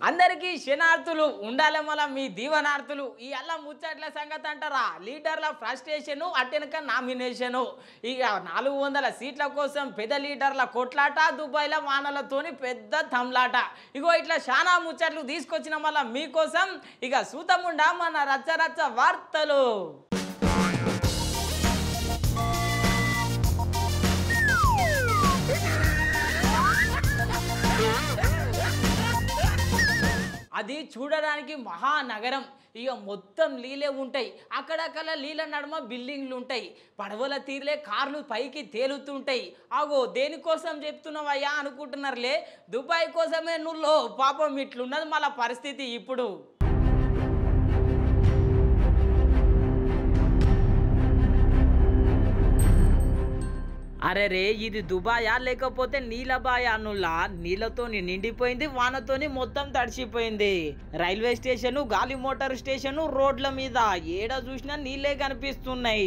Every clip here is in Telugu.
అందరికీ శనార్థులు ఉండాలి మళ్ళా మీ దీవనార్థులు ఈ అల్ల ముచ్చట్ల సంగతి అంటారా లీడర్ల ఫ్రస్ట్రేషను అటెనక నామినేషను ఇక నాలుగు వందల సీట్ల కోసం పెద్ద లీడర్ల కొట్లాట దుబాయ్ల వానలతోని పెద్ద తమ్లాట ఇగో ఇట్లా చాలా ముచ్చట్లు తీసుకొచ్చిన మళ్ళా మీకోసం ఇక సూతముండా మన రచ్చరచ్చ వార్తలు అది చూడడానికి మహానగరం ఇక మొత్తం లీలే ఉంటాయి అక్కడక్కడ లీల నడుమ బిల్డింగ్లు ఉంటాయి పడవల తీరులే కార్లు పైకి తేలుతుంటాయి ఆగో దేనికోసం చెప్తున్నావయ్యా అనుకుంటున్నారులే దుబాయ్ కోసమే నువ్వు పాపం ఇట్లున్నది మళ్ళా పరిస్థితి ఇప్పుడు అరే రే ఇది దుబాయా లేకపోతే నీలబాయా నుల్లా నీళ్ళతోని నిండిపోయింది వానతోని మొత్తం తడిసిపోయింది రైల్వే స్టేషన్ గాలి మోటార్ స్టేషన్ రోడ్ల మీద ఏడ చూసినా నీళ్ళే కనిపిస్తున్నాయి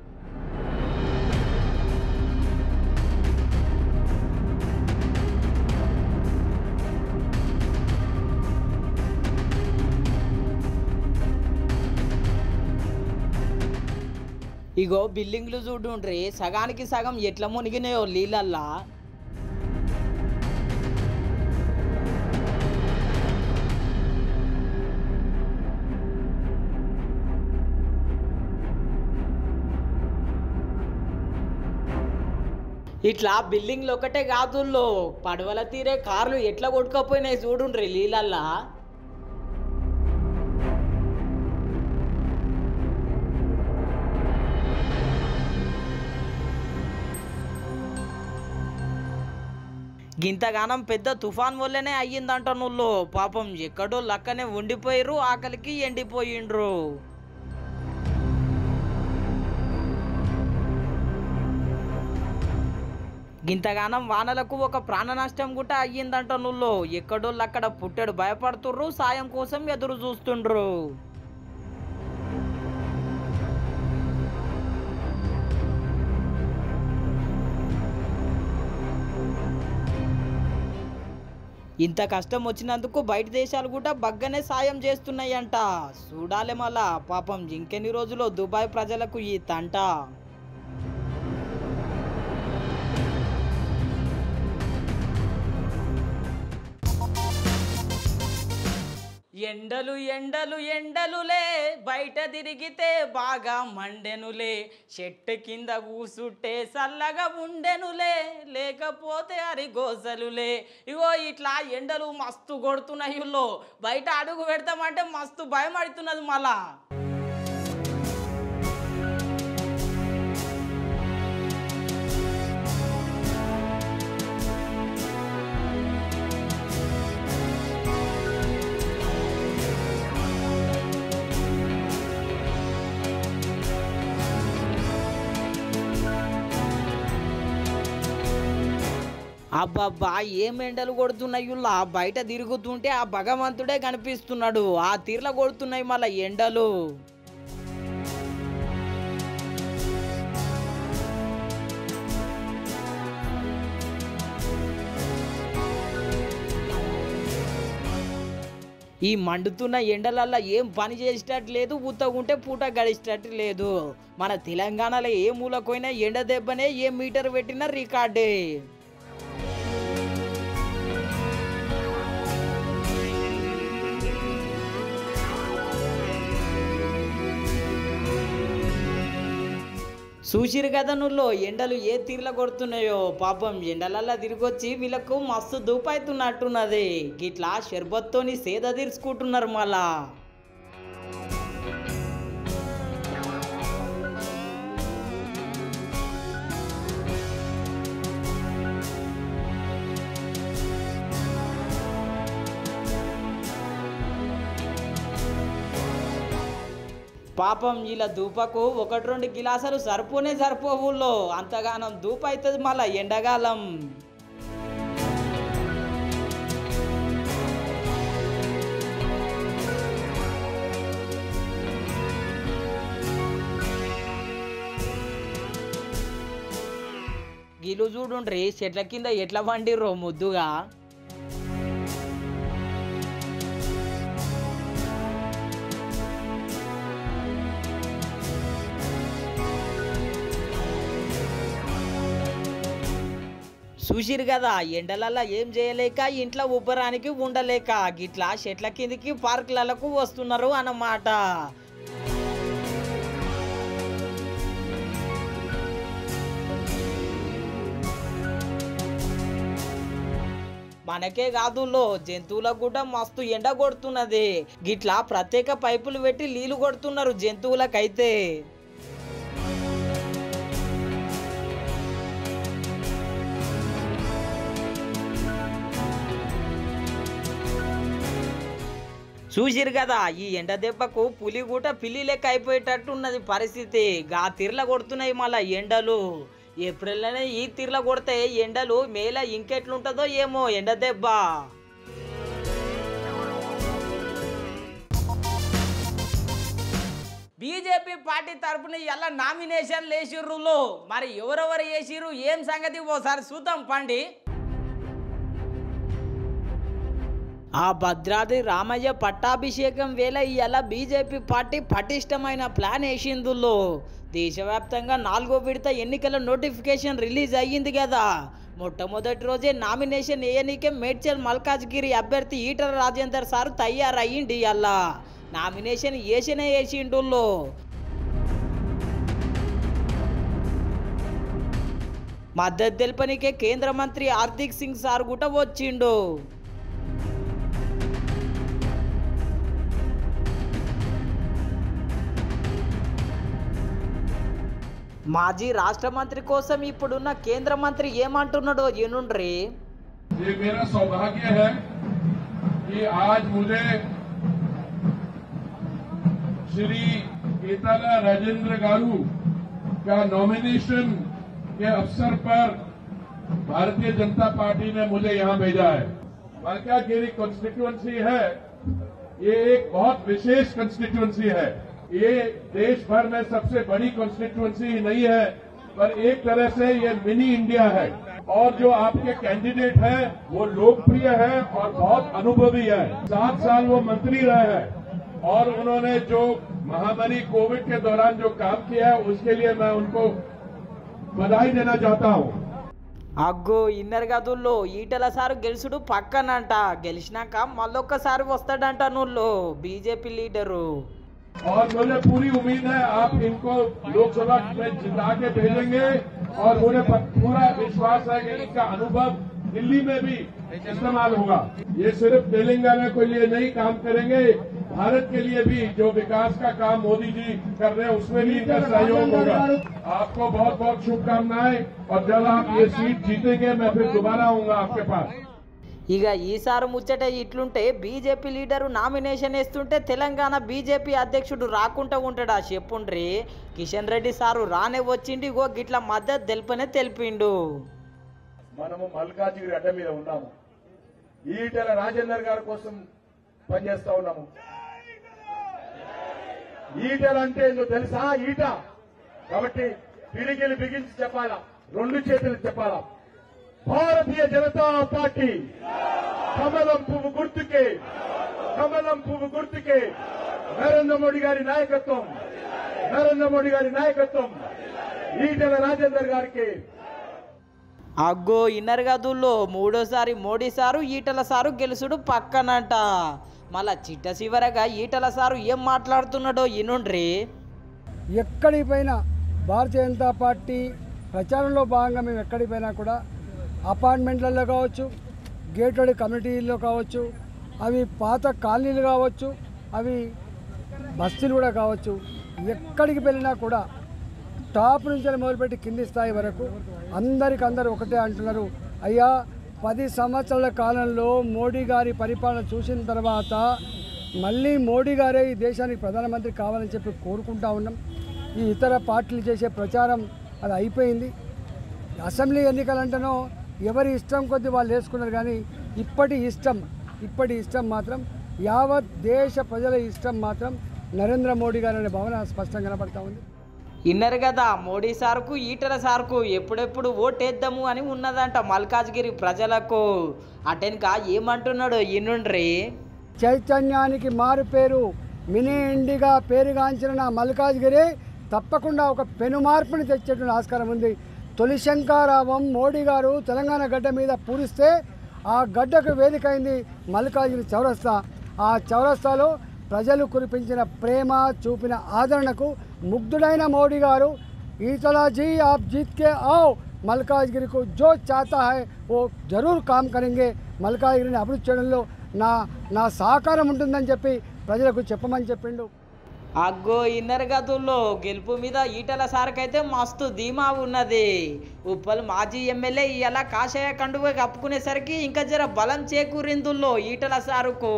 ఇగో బిల్డింగ్లు చూడుండ్రి సగానికి సగం ఎట్లా మునిగినాయో నీళ్ళల్లా ఇట్లా బిల్డింగ్లు ఒకటే కాదుల్లో పడవల తీరే కార్లు ఎట్లా కొట్టుకపోయినాయి చూడుండ్రి నీళ్ళల్లా గింతగానం పెద్ద తుఫాన్ వల్లనే అయ్యిందంట నువ్వు పాపం ఎక్కడో లక్కనే ఉండిపోయిర్రు ఆకలికి ఎండిపోయిండ్రు గింతగానం వానలకు ఒక ప్రాణ నష్టం కూడా అయ్యిందంట నువ్వు ఎక్కడోళ్ళు అక్కడ పుట్టెడు భయపడుతుర్రు సాయం కోసం ఎదురు చూస్తుండ్రు ఇంత కష్టం వచ్చినందుకు బయట దేశాలు కూడా బగ్గనే సాయం చేస్తున్నాయంట చూడాలి మళ్ళా పాపం ఇంకెన్ని రోజులు దుబాయ్ ప్రజలకు ఈ తంట ఎండలు ఎండలు ఎండలులే బయట తిరిగితే బాగా మండెనులే చెట్టు కింద కూసుట్టే చల్లగా ఉండెనులే లేకపోతే అరిగోసలులే ఇగో ఇట్లా ఎండలు మస్తు కొడుతున్నాయి ఇల్లో బయట అడుగు పెడతామంటే మస్తు భయం పడుతున్నది మళ్ళా అబ్బబ్బా ఏం ఎండలు కొడుతున్నాయుల్లా బయట తిరుగుతుంటే ఆ భగవంతుడే కనిపిస్తున్నాడు ఆ తీర్ల కొడుతున్నాయి మళ్ళా ఎండలు ఈ మండుతున్న ఎండలల్లో ఏం పని చేసేటట్టు లేదు ఉత్తగుంటే పూట గడిచేటట్టు లేదు మన తెలంగాణలో ఏ మూలకోయినా ఎండ దెబ్బనే ఏ మీటర్ పెట్టినా రికార్డే చూసిరు కదా నువ్వు ఎండలు ఏ తీర్ల కొడుతున్నాయో పాపం ఎండలల్లా తిరిగొచ్చి వీళ్ళకు మస్తు దూపైతున్నట్టున్నది గిట్లా షర్బత్తోని సేద తీర్చుకుంటున్నారు మళ్ళా పాపం ఇలా దూపకు ఒకటి రెండు గిలాసాలు సరిపోనే సరిపోవుల్లో అంతగానం దూప అవుతుంది మళ్ళా ఎండగాలం గిలు చూడుండ్రి చెట్ల కింద ఎట్లా వండిర్రో ముద్దుగా చూసిరు కదా ఎండలల్ల ఏం చేయలేక ఇంట్లో ఉబ్బరానికి ఉండలేక గిట్లా చెట్ల కిందికి పార్కులకు వస్తున్నారు అన్నమాట మనకే కాదులో జంతువులకు కూడా మస్తు ఎండ కొడుతున్నది గిట్లా ప్రత్యేక పైపులు పెట్టి నీళ్లు కొడుతున్నారు జంతువులకైతే చూసిరు కదా ఈ ఎండ దెబ్బకు పులి కూడా పిల్లి లెక్క అయిపోయేటట్టు ఉన్నది పరిస్థితి గా తీర్ల కొడుతున్నాయి మళ్ళా ఎండలు ఏప్రిల్లోనే ఈ తీర్ల కొడితే ఎండలు మేల ఇంకెట్లుంటుందో ఏమో ఎండ దెబ్బ బీజేపీ పార్టీ తరపున ఇలా నామినేషన్ లేచిర్రులో మరి ఎవరెవరు వేసిర్రు ఏం సంగతి ఓసారి చూద్దాం పండి ఆ భద్రాద్రి రామయ్య పట్టాభిషేకం వేళ ఇవాళ బీజేపీ పార్టీ పటిష్టమైన ప్లాన్ వేసిందులో దేశవ్యాప్తంగా నాలుగో విడత ఎన్నికల నోటిఫికేషన్ రిలీజ్ అయ్యింది కదా మొట్టమొదటి రోజే నామినేషన్ వేయనీకే మేడ్చల్ మల్కాజ్గిరి అభ్యర్థి ఈటల రాజేందర్ సార్ తయారయ్యింది ఇవాళ నామినేషన్ వేసినే వేసిండుల్లో మద్దతు తెలుపనికే కేంద్ర మంత్రి హార్దిక్ సింగ్ సార్ కూడా వచ్చిండు మాజీ రాష్ట్ర మంత్రి కోసం ఇప్పుడున్న కేంద్ర మంత్రి ఏమంటున్నాడో ఎనుండ్రి ये मेरा सौभाग्य है कि आज मुझे श्री केतला राजेंद्र गारू का नॉमिनेशन के अवसर पर भारतीय जनता पार्टी ने मुझे यहां भेजा है मलकागिरी कॉन्स्टिट्यूंसी है ये एक बहुत विशेष कॉन्स्टिट्यूंसी है ये देश भर में सबसे बड़ी कॉन्स्टिट्यूंसी नहीं है पर एक तरह से ये मिनी इंडिया है और जो आपके कैंडिडेट हैं वो लोकप्रिय है और बहुत अनुभवी है सात साल वो मंत्री रहे हैं और उन्होंने जो महामारी कोविड के दौरान जो काम किया है उसके लिए मैं उनको बधाई देना चाहता हूं అగ్గో ఇన్నర్ గదుల్లో ఈటల సారు గెలుసుడు పక్కనంట గెలిచినాక మళ్ళొక్కసారి వస్తాడంట నువ్వు బీజేపీ లీడరు और मुझे पूरी उम्मीद है आप इनको लोकसभा में जिता के भेजेंगे और मुझे प- पूरा विश्वास है कि इनका अनुभव दिल्ली में भी इस्तेमाल होगा ये सिर्फ तेलंगाना के लिए नहीं काम करेंगे भारत के लिए भी जो विकास का काम मोदी जी कर रहे हैं उसमें भी इनका सहयोग होगा आपको बहुत बहुत शुभकामनाएं और जब आप ये सीट जीतेंगे मैं फिर दोबारा आऊंगा आपके पास ఇక ఈసారి ముచ్చట ఇట్లుంటే బీజేపీ లీడరు నామినేషన్ వేస్తుంటే తెలంగాణ బీజేపీ అధ్యక్షుడు రాకుండా ఉంటాడా చెప్పుండ్రి కిషన్ రెడ్డి సారు రానే వచ్చిండి ఇగో గిట్ల మద్దతు తెలుపనే తెలిపిండు మనము మల్కాజిగిరి అడ్డ మీద ఉన్నాము ఈటెల రాజేందర్ గారి కోసం పనిచేస్తా ఉన్నాము ఈటెల అంటే ఏందో తెలుసా ఈట కాబట్టి పిడికిలు బిగించి చెప్పాలా రెండు చేతులు చెప్పాలా భారతీయ జనతా పార్టీ కమలం పువ్వు గుర్తుకే కమలం పువ్వు గుర్తుకే నరేంద్ర మోడీ గారి నాయకత్వం నరేంద్ర మోడీ గారి నాయకత్వం ఈటెల రాజేందర్ గారికి అగ్గో ఇన్నర్ గదుల్లో మూడోసారి మోడీ సారు ఈటల సారు గెలుసుడు పక్కనంట మళ్ళా చిట్ట చివరగా ఈటల సారు ఏం మాట్లాడుతున్నాడో ఇనుండ్రి ఎక్కడికి పోయినా భారతీయ జనతా పార్టీ ప్రచారంలో భాగంగా మేము ఎక్కడికి పోయినా కూడా అపార్ట్మెంట్లలో కావచ్చు గేటెడ్ కమ్యూనిటీల్లో కావచ్చు అవి పాత కాలనీలు కావచ్చు అవి బస్తీలు కూడా కావచ్చు ఎక్కడికి వెళ్ళినా కూడా టాప్ నుంచి మొదలుపెట్టి కింది స్థాయి వరకు అందరికి అందరూ ఒకటే అంటున్నారు అయ్యా పది సంవత్సరాల కాలంలో మోడీ గారి పరిపాలన చూసిన తర్వాత మళ్ళీ మోడీ గారే ఈ దేశానికి ప్రధానమంత్రి కావాలని చెప్పి కోరుకుంటా ఉన్నాం ఈ ఇతర పార్టీలు చేసే ప్రచారం అది అయిపోయింది అసెంబ్లీ ఎన్నికలంటేనో ఎవరి ఇష్టం కొద్దీ వాళ్ళు వేసుకున్నారు కానీ ఇప్పటి ఇష్టం ఇప్పటి ఇష్టం మాత్రం యావత్ దేశ ప్రజల ఇష్టం మాత్రం నరేంద్ర మోడీ గారు అనే భావన స్పష్టంగా కనపడతా ఉంది ఇన్నర్ కదా మోడీ సార్కు ఈటల సార్కు ఎప్పుడెప్పుడు ఓటేద్దాము అని ఉన్నదంట మల్కాజ్గిరి ప్రజలకు అటెన్క ఏమంటున్నాడో ఇనుండ్రి చైతన్యానికి మారు పేరు మినీ ఇండిగా పేరుగాంచిన నా మల్కాజ్గిరి తప్పకుండా ఒక పెను మార్పుని తెచ్చేటువంటి ఆస్కారం ఉంది తొలి శంకారావం మోడీ గారు తెలంగాణ గడ్డ మీద పూరిస్తే ఆ గడ్డకు వేదిక అయింది మల్లికార్జున చౌరస్తా ఆ చౌరస్తాలో ప్రజలు కురిపించిన ప్రేమ చూపిన ఆదరణకు ముగ్ధుడైన మోడీ గారు ఈతలా జీ ఆప్ జీత్ కే आओ మల్కాజ్గిరి को जो चाहता है वो జరూర్ కామ్ కరెంగే మల్కాజ్గిరిని అభివృద్ధి చేయడంలో నా నా సహకారం ఉంటుందని చెప్పి ప్రజలకు చెప్పమని చెప్పిండు అగ్గో ఇన్నర్ గదుల్లో గెలుపు మీద ఈటల సార్కైతే మస్తు ధీమా ఉన్నది ఉప్పల్ మాజీ ఎమ్మెల్యే ఇలా కాషాయ కండువ కప్పుకునేసరికి ఇంకా జర బలం చేకూరిందుల్లో ఈటల సారుకు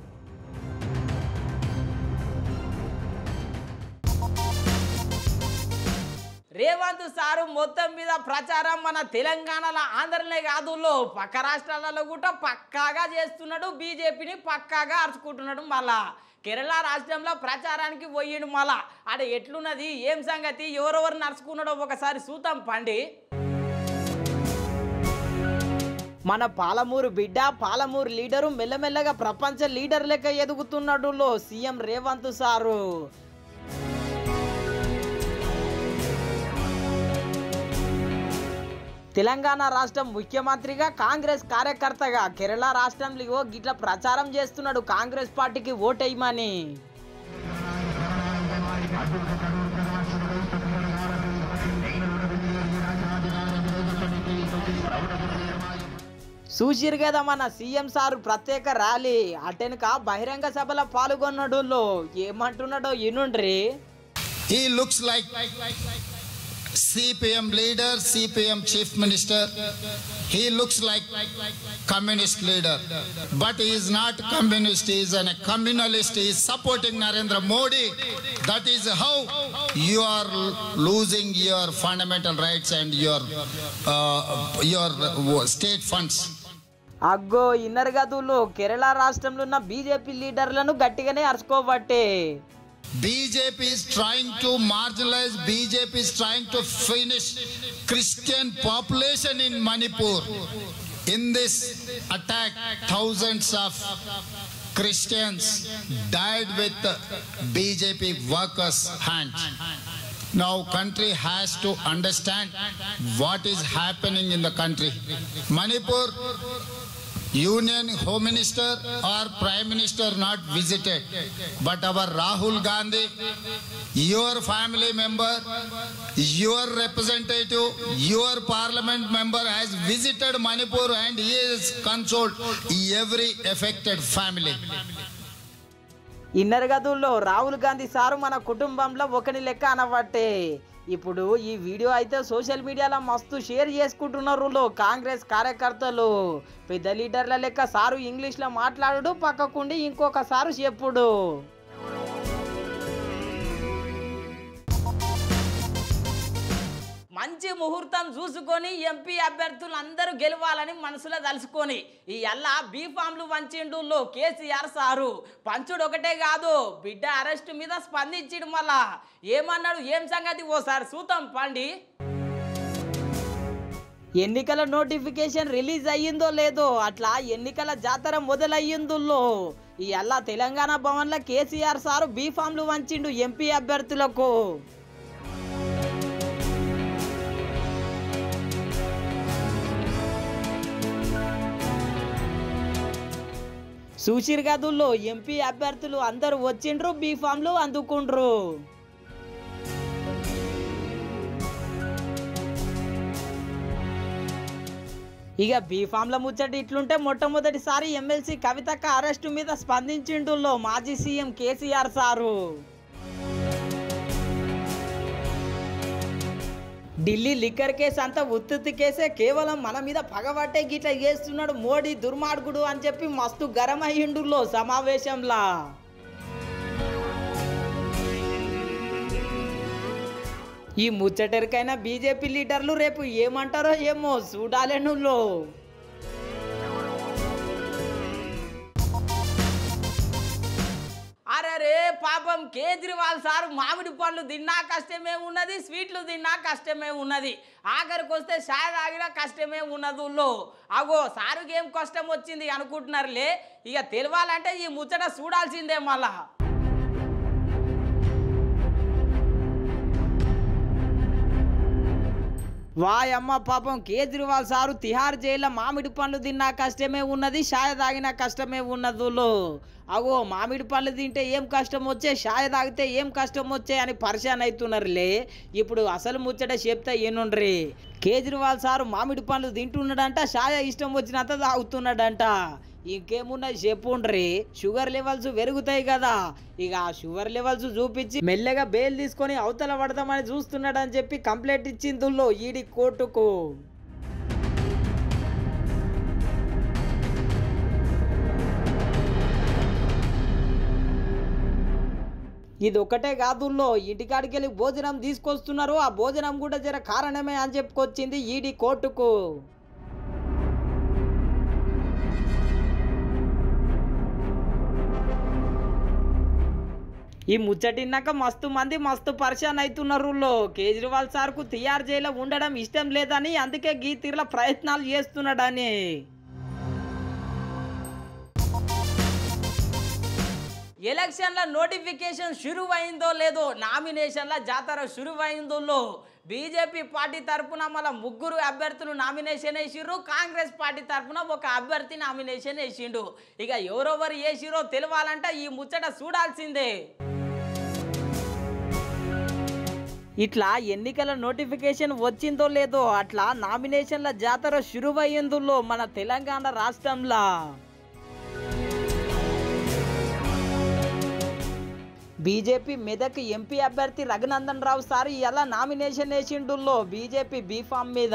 రేవంత్ సారు మొత్తం మీద ప్రచారం మన తెలంగాణలో ఆంధ్రనే కాదుల్లో పక్క రాష్ట్రాలలో కూడా పక్కాగా చేస్తున్నాడు బీజేపీని పక్కాగా అరుచుకుంటున్నాడు మళ్ళా కేరళ రాష్ట్రంలో ప్రచారానికి పోయిండు మళ్ళా ఆడ ఎట్లున్నది ఏం సంగతి ఎవరెవరు నడుచుకున్నాడో ఒకసారి చూద్దాం పండి మన పాలమూరు బిడ్డ పాలమూరు లీడరు మెల్లమెల్లగా ప్రపంచ లీడర్ లెక్క ఎదుగుతున్నాడు సీఎం రేవంత్ సారు తెలంగాణ రాష్ట్రం ముఖ్యమంత్రిగా కాంగ్రెస్ కార్యకర్తగా కేరళ రాష్ట్రంలో గిట్ల ప్రచారం చేస్తున్నాడు కాంగ్రెస్ పార్టీకి ఓటేయమని చూసిరు కదా మన సీఎం సార్ ప్రత్యేక ర్యాలీ అటెనక బహిరంగ సభలో పాల్గొన్నాడు ఏమంటున్నాడో ఇనుండ్రి He looks like CPM leader, CPM chief minister. He looks like communist leader. But he is not communist, he is a communalist. He is supporting Narendra Modi. That is how you are losing your fundamental rights and your, uh, your uh, state funds. అగ్గో ఇన్నర్ గదులు కేరళ రాష్ట్రంలో ఉన్న బీజేపీ లీడర్లను గట్టిగానే అరుచుకోబట్టే BJP is trying to marginalize, BJP is trying to finish Christian population in Manipur. In this attack, thousands of Christians died with the BJP workers' hands. Now country has to understand what is happening in the country. Manipur Union Home Minister or Prime Minister not visited, but our Rahul Gandhi, your family member, your representative, your parliament member has visited Manipur and he has consoled every affected family. ఇన్నర్ గదుల్లో రాహుల్ గాంధీ సారు మన కుటుంబంలో ఒకని లెక్క అనబట్టే ఇప్పుడు ఈ వీడియో అయితే సోషల్ మీడియాలో మస్తు షేర్ చేసుకుంటున్నారు లో కాంగ్రెస్ కార్యకర్తలు పెద్ద లీడర్ల లెక్క సారు ఇంగ్లీష్లో మాట్లాడు పక్కకుండి ఇంకొక సారు చెప్పుడు మంచి ముహూర్తం చూసుకొని ఎంపీ అభ్యర్థులు అందరూ గెలవాలని మనసులో తలుసుకొని ఈ అల్లా బీఫామ్లు వంచిండుల్లో కేసీఆర్ సారు పంచుడు ఒకటే కాదు బిడ్డ అరెస్ట్ మీద స్పందించిడు మళ్ళా ఏమన్నాడు ఏం సంగతి ఓసారి చూద్దాం పండి ఎన్నికల నోటిఫికేషన్ రిలీజ్ అయ్యిందో లేదో అట్లా ఎన్నికల జాతర మొదలయ్యిందుల్లో ఈ అల్లా తెలంగాణ భవన్లో కేసీఆర్ సారు బీఫామ్లు వంచిండు ఎంపీ అభ్యర్థులకు సుశీర్ గదుల్లో ఎంపీ అభ్యర్థులు అందరూ వచ్చిండ్రు బీఫామ్లు అందుకుండ్రు ఇక బీఫామ్ల ముచ్చట ఇట్లుంటే మొట్టమొదటిసారి ఎమ్మెల్సీ కవితక్క అరెస్టు మీద స్పందించిండుల్లో మాజీ CM KCR sir Delhi liquor case అంతా ఉత్తుత్తి కేసే కేవలం మన మీద పగబట్టే గిట్ల చేస్తున్నాడు మోడీ దుర్మార్గుడు అని చెప్పి మస్తు గరం అయ్యిండులో సమావేశంలా ఈ ముచ్చటరికైనా బీజేపీ లీడర్లు రేపు ఏమంటారో ఏమో చూడాలే నువ్వు అరే పాపం కేజ్రీవాల్ సార్ మామిడి పళ్ళు తిన్నా కష్టమే ఉన్నది స్వీట్లు తిన్నా కష్టమే ఉన్నది ఆఖరికి వస్తే చాయ్ తాగినా కష్టమే ఉన్నది ఊళ్ళో అగో సారుకి ఏం కష్టం వచ్చింది అనుకుంటున్నారులే ఇక తెలవాలంటే ఈ ముచ్చట చూడాల్సిందే మళ్ళా వాయమ్మ పాపం కేజ్రీవాల్ సారు తిహార్ జైల్లో మామిడి పండ్లు తిన్నా కష్టమే ఉన్నది షాయ తాగిన కష్టమే ఉన్నదులో అగో మామిడి పండ్లు తింటే ఏం కష్టం వచ్చే షాయ తాగితే ఏం కష్టం వచ్చే అని పరిశాన్ అవుతున్నారులే ఇప్పుడు అసలు ముచ్చట చెప్తే ఏనుండ్రి కేజ్రీవాల్ సారు మామిడి పండ్లు తింటున్నాడంట షాయ ఇష్టం వచ్చినంత తాగుతున్నాడంట ఇంకేమున్నాయి చెప్పుండ్రి షుగర్ లెవెల్స్ పెరుగుతాయి కదా ఇక ఆ షుగర్ లెవెల్స్ చూపించి మెల్లగా బెయిల్ తీసుకొని అవతల పడదామని చూస్తున్నాడని చెప్పి కంప్లైంట్ ఇచ్చిందుల్లో ఈడి కోర్టుకు ఇది ఒకటే కాదుల్లో ఇంటికాడికి వెళ్ళి భోజనం తీసుకొస్తున్నారు ఆ భోజనం కూడా జర కారణమే అని చెప్పుకొచ్చింది ఈడి కోర్టుకు ఈ ముచ్చటిన్నాక మస్తు మంది మస్తు పరిశాన్ అవుతున్నారు లో. కేజ్రీవాల్ సార్కు తిహార్ జైల్లో ఉండడం ఇష్టం లేదని అందుకే గీ తీర్ల ప్రయత్నాలు చేస్తున్నాడని ఎలక్షన్ల నోటిఫికేషన్ షురువైందో లేదో నామినేషన్ల జాతర షురువైందో బీజేపీ పార్టీ తరపున మళ్ళీ ముగ్గురు అభ్యర్థులు నామినేషన్ వేసిర్రు కాంగ్రెస్ పార్టీ తరపున ఒక అభ్యర్థి నామినేషన్ వేసిండు ఇక ఎవరెవరు వేసిరో తెలవాలంటే ఈ ముచ్చట చూడాల్సిందే ఇట్లా ఎన్నికల నోటిఫికేషన్ వచ్చిందో లేదో అట్లా నామినేషన్ల జాతర షురువయ్యిందో మన తెలంగాణ రాష్ట్రంలో బీజేపీ మెదక్ ఎంపీ అభ్యర్థి రఘునందన్ రావు సార్ ఇలా నామినేషన్ వేసిండుల్లో బీజేపీ బీఫామ్ మీద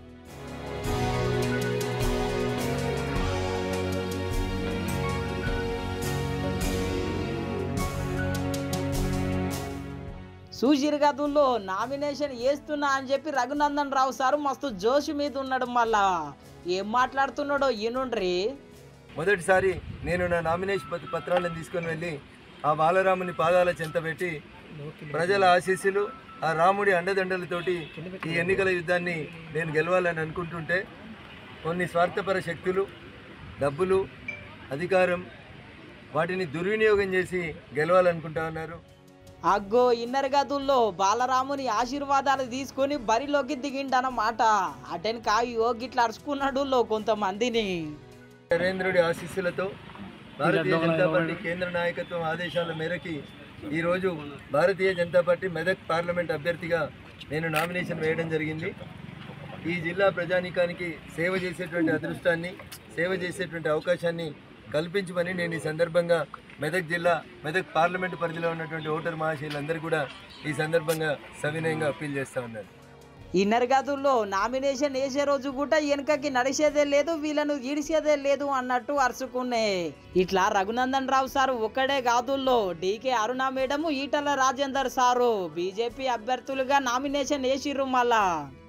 చూసిరు గదుల్లో నామినేషన్ వేస్తున్నా అని చెప్పి రఘునందన్ రావు సారు మస్తు జోష్ మీద ఉన్నాడు మళ్ళా ఏం మాట్లాడుతున్నాడో ఈనుండ్రి మొదటిసారి నేను నా నామినేషన్ పత్ర పత్రాలను తీసుకొని వెళ్ళి ఆ బాలరాముని పాదాల చెంత పెట్టి ప్రజల ఆశీస్సులు ఆ రాముడి అండదండలతోటి ఈ ఎన్నికల యుద్ధాన్ని నేను గెలవాలని అనుకుంటుంటే కొన్ని స్వార్థపర శక్తులు డబ్బులు అధికారం వాటిని దుర్వినియోగం చేసి గెలవాలనుకుంటా ఉన్నారు అగ్గో ఇన్నర్ గదుల్లో బాలరాముని ఆశీర్వాదాలు తీసుకొని బరిలోకి దిగిండనమాట అటెన్ కాయో గిట్లా అరుచుకున్నాడు లో కొంతమందిని నరేంద్రుడి ఆశీస్సులతో భారతీయ జనతా పార్టీ కేంద్ర నాయకత్వం ఆదేశాల మేరకి ఈరోజు భారతీయ జనతా పార్టీ మెదక్ పార్లమెంట్ అభ్యర్థిగా నేను నామినేషన్ వేయడం జరిగింది ఈ జిల్లా ప్రజానీకానికి సేవ చేసేటువంటి అదృష్టాన్ని సేవ చేసేటువంటి అవకాశాన్ని కల్పించమని నేను ఈ సందర్భంగా మెదక్ జిల్లా మెదక్ పార్లమెంటు పరిధిలో ఉన్నటువంటి ఓటర్ మహాశయులందరూ కూడా ఈ సందర్భంగా సవినయంగా అప్పీల్ చేస్తా ఉన్నారు ఇన్నర్ గదుల్లో నామినేషన్ వేసే రోజు కూడా వెనకకి నడిచేదే లేదు వీళ్ళను ఈడిసేదే లేదు అన్నట్టు అరుచుకునే ఇట్లా రఘునందన్ రావు సారు ఒక్కడే కాదుల్లో DK Aruna madam Etela Rajender sir BJP అభ్యర్థులుగా నామినేషన్ వేసిర్రు మళ్ళా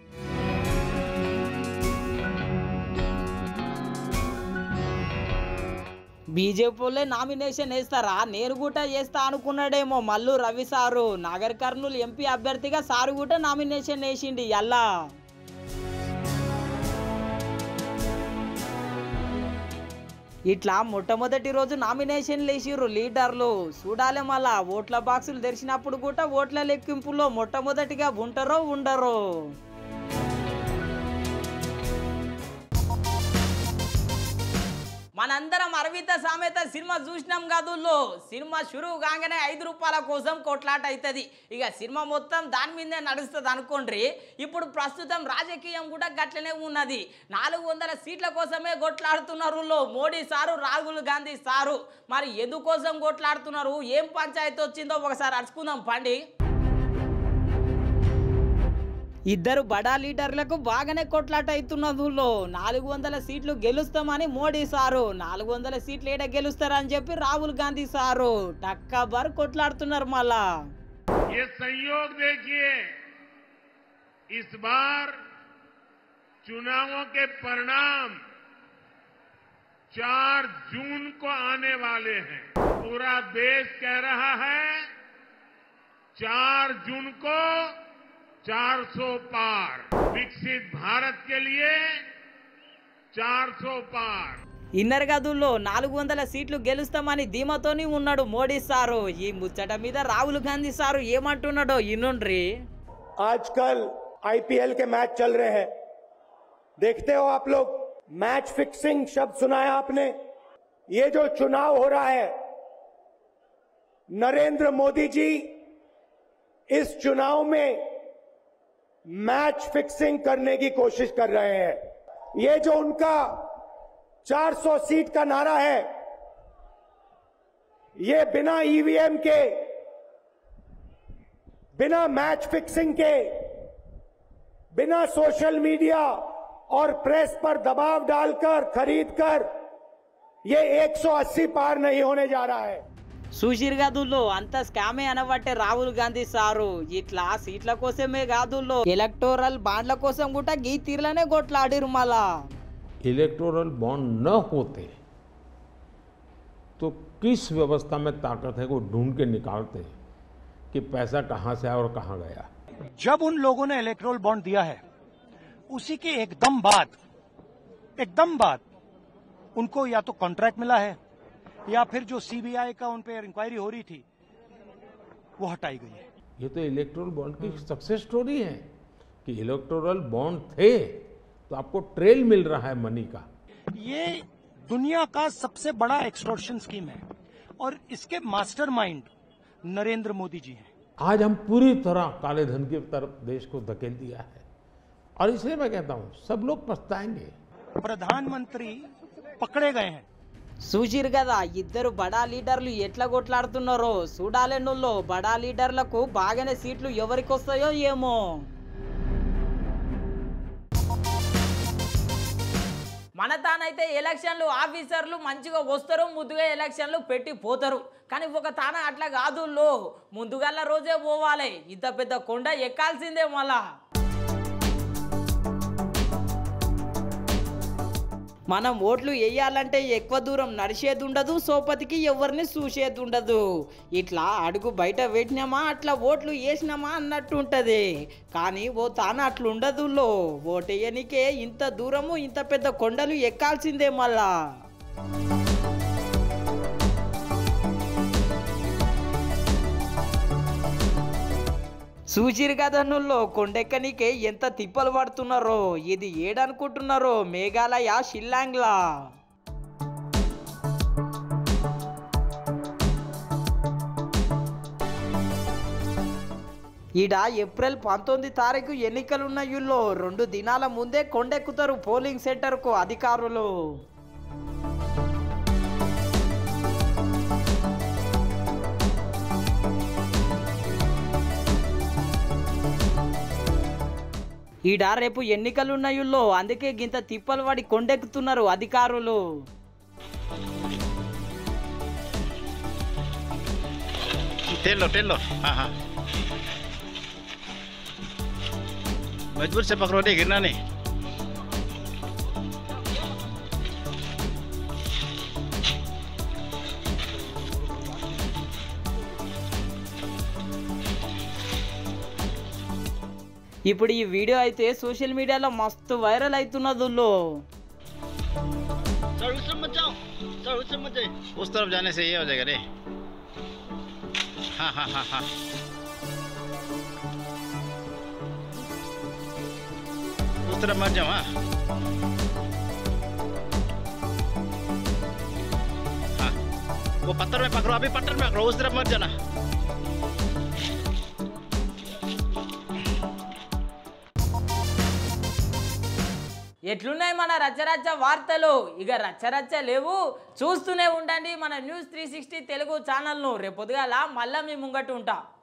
బీజేపీ వాళ్ళే నామినేషన్ వేస్తారా నేను కూడా వేస్తా అనుకున్నాడేమో మల్లు రవి సారు నాగర్ కర్నూలు ఎంపీ అభ్యర్థిగా సారు కూడా నామినేషన్ వేసిండి అల్లా ఇట్లా మొట్టమొదటి రోజు నామినేషన్లు వేసిర్రు లీడర్లు చూడాలి మళ్ళా ఓట్ల బాక్సులు తెరిచినప్పుడు కూడా ఓట్ల లెక్కింపులో మొట్టమొదటిగా ఉంటారో ఉండరో మనందరం అరవిత సామెత సినిమా చూసినాం కాదుల్లో సినిమా షురువు కాగానే ఐదు రూపాయల కోసం కొట్లాట అవుతుంది ఇక సినిమా మొత్తం దాని మీదే నడుస్తుంది అనుకోండి ఇప్పుడు ప్రస్తుతం రాజకీయం కూడా గట్లనే ఉన్నది నాలుగు వందల సీట్ల కోసమే కొట్లాడుతున్నారు లో మోడీ సారు రాహుల్ గాంధీ సారు మరి ఎందుకోసం కొట్లాడుతున్నారు ఏం పంచాయతీ వచ్చిందో ఒకసారి అరుచుకుందాం పండి ఇద్దరు బడా లీడర్లకు బాగానే కొట్లాట అవుతున్నదులో నాలుగు వందల సీట్లు గెలుస్తామని మోడీ సారు నాలుగు వందల సీట్లు ఏడ గెలుస్తారని చెప్పి రాహుల్ గాంధీ సారు టక్కబర్ కొట్లాడుతున్నారు మళ్ళా ये संयोग देखिए इस बार चुनावों के परिणाम 4 जून को आने वाले हैं पूरा देश कह रहा है 4 जून को 400 पार विकसित भारत के लिए 400 पार ఇన్నర్ గదుల్లో నాలుగు వందల సీట్లు గెలుస్తామని ధీమాతోని ఉన్నాడు మోడీ సారు ఈ ముచ్చట మీద రాహుల్ గాంధీ సారు ఏమంటున్నాడో ఇన్నుండ్రి आजकल आईपीएल के मैच चल रहे हैं देखते हो आप लोग मैच फिक्सिंग शब्द सुना है आपने ये जो चुनाव हो रहा है नरेंद्र मोदी जी इस चुनाव में मैच फिक्सिंग करने की कोशिश कर रहे हैं ये जो उनका 400 सीट का नारा है ये बिना ईवीएम के बिना मैच फिक्सिंग के बिना सोशल मीडिया और प्रेस पर दबाव डालकर खरीदकर ये 180 पार नहीं होने जा रहा है సుశీర్ గదుల్లో అంత స్కామే అనబట్టే రాహుల్ గాంధీ సారు ఇట్లా సీట్ల కోసమే కాదుల్లో ఎలక్టోరల్ బాండ్ల కోసం కూడా గీ తీర్లనే కొట్లాడిరు మళ్ళా इलेक्टोरल बॉन्ड न होते तो किस व्यवस्था में ताकत है वो ढूंढ के निकालते कि पैसा कहाँ से आया और कहाँ गया जब उन लोगों ने इलेक्ट्रोल बॉन्ड दिया है उसी के एकदम बाद एकदम बाद उनको या तो कॉन्ट्रैक्ट मिला है या फिर जो सीबीआई का उन पर इंक्वायरी हो रही थी वो हटाई गई है ये तो इलेक्टोरल बॉन्ड की सक्सेस स्टोरी है कि इलेक्टोरल बॉन्ड थे तो आपको ट्रेल मिल रहा है मनी का ये दुनिया का सबसे बड़ा एक्सटोर्शन स्कीम है और इसके मास्टरमाइंड नरेंद्र मोदी जी हैं आज हम पूरी तरह काले धन की तरफ देश को धकेल दिया है और इसलिए मैं कहता हूं सब लोग पछताएंगे प्रधानमंत्री पकड़े गए हैं చూసిరు కదా ఇద్దరు బడా లీడర్లు ఎట్లా కొట్లాడుతున్నారో చూడాలే నువ్వు బడా లీడర్లకు బాగానే సీట్లు ఎవరికి వస్తాయో ఏమో మన తానైతే ఎలక్షన్లు ఆఫీసర్లు మంచిగా వస్తారు ముందుగా ఎలక్షన్లు పెట్టి పోతారు కానీ ఒక తాన అట్లా కాదు లో ముందుగల్ల రోజే పోవాలి ఇంత పెద్ద కొండ ఎక్కాల్సిందే మళ్ళా మనం ఓట్లు వేయాలంటే ఎక్కువ దూరం నడిచేది ఉండదు సోపతికి ఎవరిని చూసేది ఉండదు ఇట్లా అడుగు బయట పెట్టినామా అట్లా ఓట్లు వేసినామా అన్నట్టు ఉంటుంది కానీ ఓ తాను అట్లా ఉండదు లో ఓటేయనికే ఇంత దూరము ఇంత పెద్ద కొండలు ఎక్కాల్సిందే మళ్ళా చూసిరు కదా నుల్లో కొండెక్కనికే ఎంత తిప్పలు పడుతున్నారో ఇది ఏడనుకుంటున్నారో మేఘాలయ షిల్లాంగ్లా ఈడ ఏప్రిల్ పంతొమ్మిది తారీఖు ఎన్నికలున్నాయుల్లో రెండు దినాల ముందే కొండెక్కుతారు పోలింగ్ సెంటర్కు అధికారులు ఈడ రేపు ఎన్నికలున్నాయుల్లో అందుకే గింత తిప్పలు పడి కొండెక్కుతున్నారు అధికారులు टेल लो टेल लो हाँ हाँ मजबूर से पकड़ो नहीं गिरना नहीं ఇప్పుడు ఈ వీడియో అయితే సోషల్ మీడియాలో మస్తు వైరల్ అవుతున్నదుల్లో सर उस तरफ मत जाओ सर उस तरफ मत जाइए उस तरफ जाने से ये हो जाएगा रे हाँ हाँ हाँ हाँ उस तरफ मत जाओ हाँ हाँ वो पत्थर में पकड़ो अभी पत्थर में पकड़ो उस तरफ मत जाना ఎట్లున్నాయి మన రచ్చరచ్చ వార్తలు ఇక రచ్చరచ్చ లేవు చూస్తూనే ఉండండి మన న్యూస్ త్రీ సిక్స్టీ తెలుగు ఛానల్ను రేపొద్దుగాల మళ్ళా మీ ముంగట ఉంటా